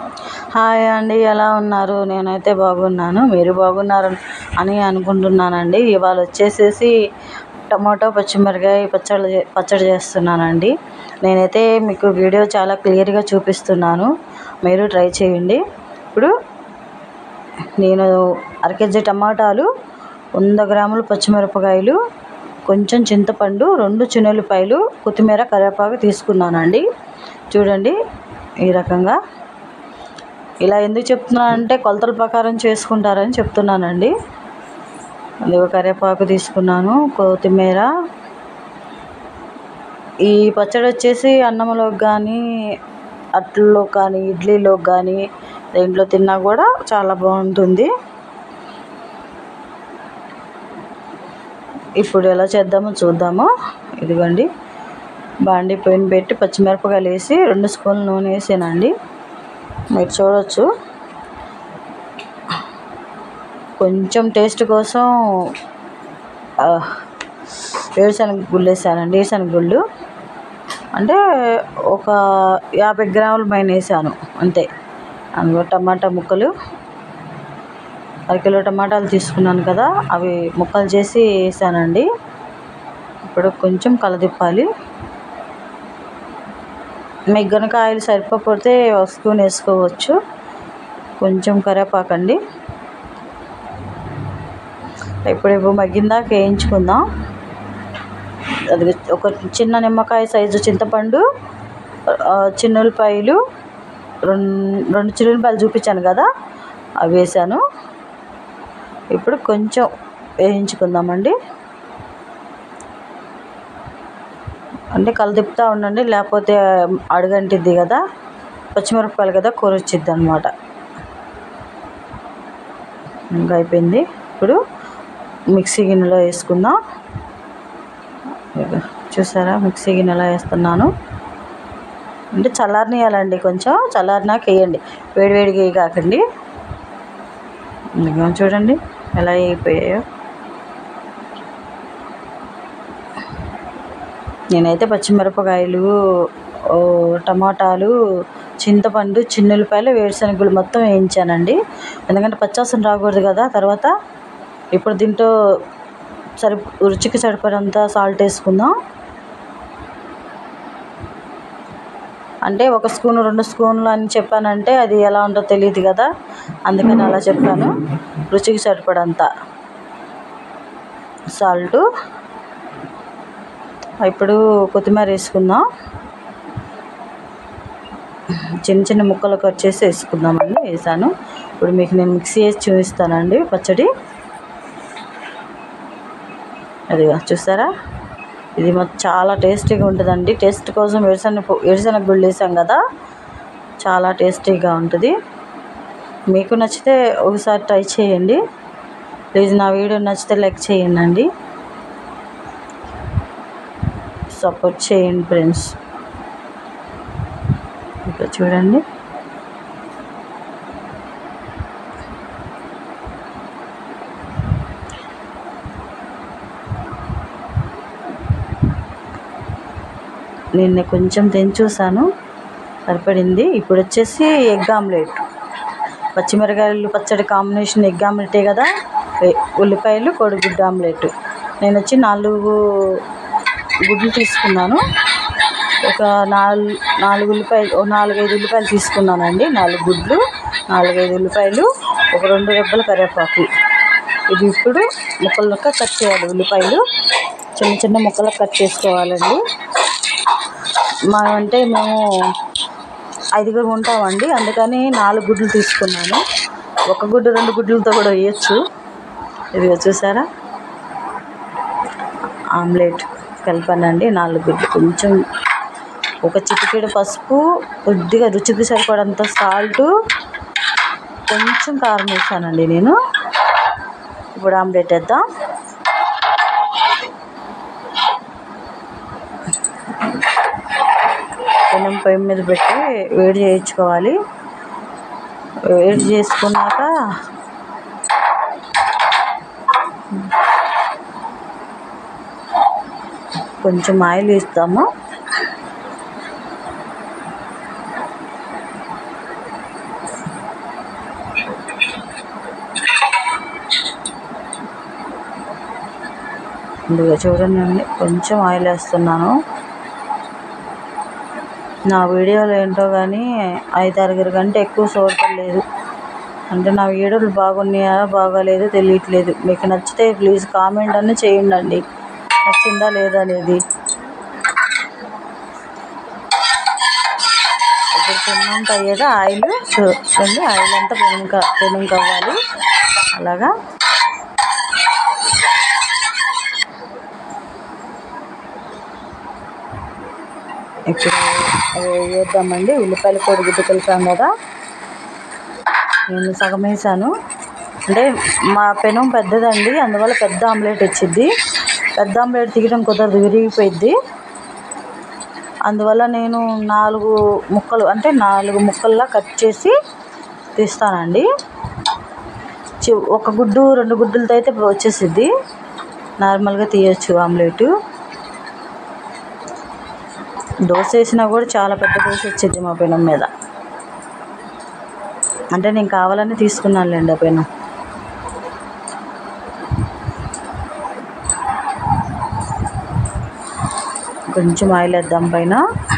Hi అండి ఎలా ఉన్నారు నేనైతే బాగున్నాను మీరు బాగున్నారు అని అనుకుంటున్నానండి ఇవాళ వచ్చేసేసి టమాటో పచ్చిమిరకాయ పచ్చడి చే- పచ్చడి చేస్తున్నానండి నేనైతే మీకు వీడియో చాలా క్లియర్గా చూపిస్తున్నాను మీరు ట్రై చేయండి ఇప్పుడు నేను అర కేజీ టమాటాలు వంద గ్రాములు పచ్చిమిరపకాయలు కొంచెం చింతపండు రెండు చిన్నులపాయలు కొత్తిమీర కరివేపాకు తీసుకున్నానండి చూడండి ఈ రకంగా ఇలా ఎందుకు చెప్తున్నానంటే కొలతల ప్రకారం చేసుకుంటారని చెప్తున్నానండి అందుకు కరివేపాకు తీసుకున్నాను కొత్తిమీర ఈ పచ్చడి వచ్చేసి అన్నంలోకి కానీ అట్లలో కానీ ఇడ్లీలోకి కానీ దేంట్లో తిన్నా కూడా చాలా బాగుంటుంది ఇప్పుడు ఎలా చేద్దామో చూద్దాము ఇదిగోండి బాండి పొయ్యిన పెట్టి పచ్చిమిరపకాయలు వేసి రెండు స్పూన్లు నూనె వేసానండి మీరు చూడొచ్చు కొంచెం టేస్ట్ కోసం ఆ, వేరుశనగ గుళ్ళు వేసానండి వేరుశనగ గుళ్ళు అంటే ఒక యాభై గ్రాముల పైన వేసాను అంతే అందులో టమాటా ముక్కలు అరకిలో టమాటాలు తీసుకున్నాను కదా అవి ముక్కలు చేసి వేసానండి ఇప్పుడు కొంచెం కలదిప్పాలి మీకు గనుక ఆయిల్ సరిపోతే ఒక స్పూన్ వేసుకోవచ్చు కొంచెం కరివేపాకండి ఇప్పుడు ఇవ్వ మగ్గిందాక వేయించుకుందాం అది ఒక చిన్న నిమ్మకాయ సైజు చింతపండు ఆ, చిన్నులపాయలు రెండు రెండు చిన్నులపాయలు చూపించాను కదా అవి వేసాను ఇప్పుడు కొంచెం వేయించుకుందామండి అంటే కలదిప్పుతూ ఉండండి లేకపోతే అడుగంటిద్ది కదా పచ్చిమిరపకాయలు కదా కూర వచ్చిద్ది అనమాట ఇంకా అయిపోయింది ఇప్పుడు మిక్సీ గిన్నెలో వేసుకుందాం ఇదిగో చూసారా మిక్సీ గిన్నెలో వేస్తున్నాను అంటే చల్లారనియాలండి కొంచెం చల్లారినాక వేయండి వేడివేడిగా వేయి కాకండి ఇదిగో చూడండి ఎలా అయిపోయాయో నేనైతే పచ్చిమిరపకాయలు ఓ, టమాటాలు చింతపండు చిన్నులపాయలు వేరుశనగలు మొత్తం వేయించానండి ఎందుకంటే పచ్చాసన రాకూడదు కదా తర్వాత ఇప్పుడు దీంట్లో సరి రుచికి సరిపడంత సాల్ట్ వేసుకుందాం అంటే ఒక స్పూన్ రెండు స్పూన్లు అని చెప్పానంటే అది ఎలా ఉంటుందో తెలియదు కదా అందుకని అలా చెప్పాను రుచికి సరిపడంత సాల్టు ఇప్పుడు కొత్తిమీర వేసుకుందాం చిన్న చిన్న ముక్కలు కట్ చేసి వేసుకుందామండి వేసాను ఇప్పుడు మీకు నేను మిక్సీ వేసి చూపిస్తానండి పచ్చడి అదిగా చూసారా ఇది మాకు చాలా టేస్టీగా ఉంటుందండి టేస్ట్ కోసం వేరుశనగ పు- వేరుశనగ గుళ్ళు వేసాం కదా చాలా టేస్టీగా ఉంటుంది మీకు నచ్చితే ఒకసారి ట్రై చేయండి ప్లీజ్ నా వీడియో నచ్చితే లైక్ చేయండి అండి సపోర్ట్ చేయండి ఫ్రెండ్స్ ఇక్కడ చూడండి నిన్న కొంచెం తిని చూసాను సరిపడింది ఇప్పుడు వచ్చేసి ఎగ్ ఆమ్లెట్ పచ్చిమిరకాయలు పచ్చడి కాంబినేషన్ ఎగ్ ఆమ్లెటే కదా ఏ- ఉల్లిపాయలు కోడిగుడ్డు ఆమ్లెట్ నేను వచ్చి నాలుగు గుడ్లు తీసుకున్నాను ఒక నాలుగు నాలుగు ఉల్లిపాయలు ఓ నాలుగైదు ఉల్లిపాయలు తీసుకున్నానండి నాలుగు గుడ్లు నాలుగైదు ఉల్లిపాయలు ఒక రెండు రెబ్బల కరివేపాకు ఇది ఇప్పుడు ముక్కలుగా కట్ చేయాలి ఉల్లిపాయలు చిన్న చిన్న ముక్కలకు కట్ చేసుకోవాలండి మనం అంటే మేము ఐదుగురు ఉంటామండి అందుకని నాలుగు గుడ్లు తీసుకున్నాను ఒక గుడ్డు రెండు గుడ్లతో కూడా వేయచ్చు ఇదిగో చూసారా ఆమ్లెట్ కలిపానండి నాలుగు గుడ్లు కొంచెం ఒక చిటికెడు పసుపు కొద్దిగా రుచికి సరిపడంత సాల్ట్ కొంచెం కారం వేసానండి నేను ఇప్పుడు ఆమ్లెట్ వేద్దాం పెనం పొయ్యి మీద పెట్టి వేడి చేయించుకోవాలి వేడి చేసుకున్నాక కొంచెం ఆయిల్ వేస్తాము ఇదిగో చూడండి కొంచెం ఆయిల్ వేస్తున్నాను నా వీడియోలు ఏంటో కానీ ఐదు ఆరుగురు కంటే ఎక్కువ చూడటలేదు అంటే నా వీడియోలు బాగున్నాయా బాగాలేదో తెలియట్లేదు మీకు నచ్చితే ప్లీజ్ కామెంట్ అన్న చేయండి నచ్చిందా లేదా అనేది ఇప్పుడు తిన్నంత అయ్యేది ఆయిల్ చూడండి ఆయిల్ అంతా పెనుక పెనుక అవ్వాలి అలాగా ఇప్పుడు అవి వేద్దామండి ఉల్లిపాయలు కోడిగుడ్డు కలిపాం కదా నేను సగం వేసాను అంటే మా పెనం పెద్దదండి అందువల్ల పెద్ద ఆమ్లెట్ వచ్చింది పెద్ద ఆమ్లెట్ తీయడం కుదరదు విరిగిపోయిద్ది అందువల్ల నేను నాలుగు ముక్కలు అంటే నాలుగు ముక్కల్లా కట్ చేసి తీస్తానండి చి- ఒక గుడ్డు రెండు గుడ్డులతో అయితే వచ్చేసిద్ది నార్మల్గా తీయచ్చు ఆమ్లెట్ దోశ వేసినా కూడా చాలా పెద్ద దోశ వచ్చింది మా పెనం మీద అంటే నేను కావాలని తీసుకున్నానులేండి ఆ పెనం కొంచెం ఆయిల్ వేద్దాం పైన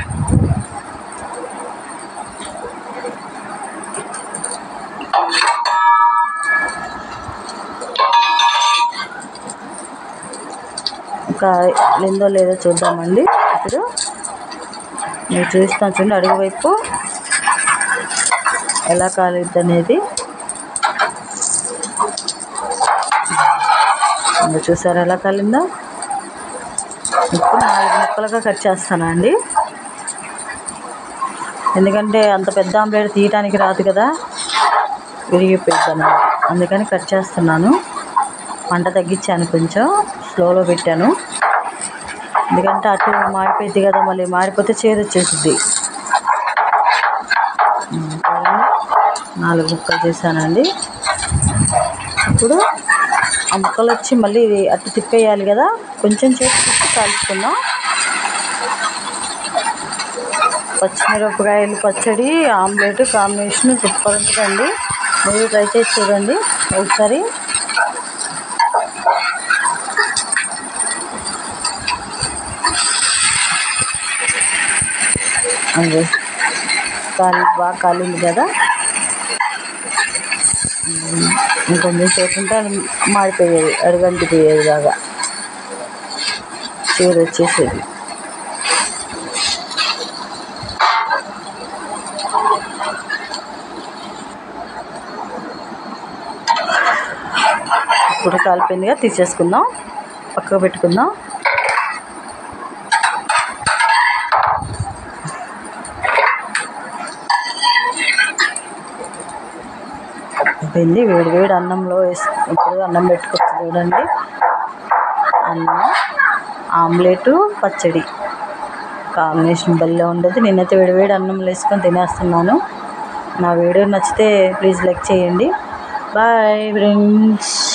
ఇంకా నిందో లేదో చూద్దామండి ఇప్పుడు మీరు చూస్తాను చూడండి అడుగు వైపు ఎలా కాలిద్ది అనేది ఇంకా చూసారా ఎలా కాలిందో ఇప్పుడు నాలుగు ముక్కలుగా కట్ చేస్తానండి ఎందుకంటే అంత పెద్ద ఆమ్లెట్ తీయటానికి రాదు కదా విరిగిపోయింది అందుకని కట్ చేస్తున్నాను మంట తగ్గించాను కొంచెం స్లోలో పెట్టాను ఎందుకంటే అటు మాడిపోయింది కదా మళ్ళీ మాడిపోతే చేదు వచ్చేసిద్ది ఉమ్, చూడండి. నాలుగు ముక్కలు చేశానండి ఇప్పుడు ఆ ముక్కలు వచ్చి మళ్ళీ ఇది అటు తిప్పేయాలి కదా కొంచెం చేసి తిప్పి కాల్చుకుందాం పచ్చిమిరపకాయలు పచ్చడి ఆమ్లెట్ కాంబినేషన్ సూపర్ ఉంటుందండి మీరు ట్రై చేసి చూడండి ఒకసారి అదే కాలి బాగా కాలింది కదా ఉమ్, ఇంకొంచెం సేపు ఉంటే అది మాడిపోయేది అడుగంటిపోయేది బాగా చీర వచ్చేసేది ఇప్పుడు కాలిపోయిందిగా తీసేసుకుందాం పక్కకు పెట్టుకుందాం అయిపోయింది వేడి వేడి అన్నంలో వేసి ఇప్పుడు అన్నం పెట్టుకొచ్చి చూడండి అన్నం ఆమ్లెట్ పచ్చడి కాంబినేషన్ భలే ఉండదు నేనైతే వేడి వేడి అన్నంలో వేసుకొని తినేస్తున్నాను నా వీడియో నచ్చితే ప్లీజ్ లైక్ చేయండి బాయ్ ఫ్రెండ్స్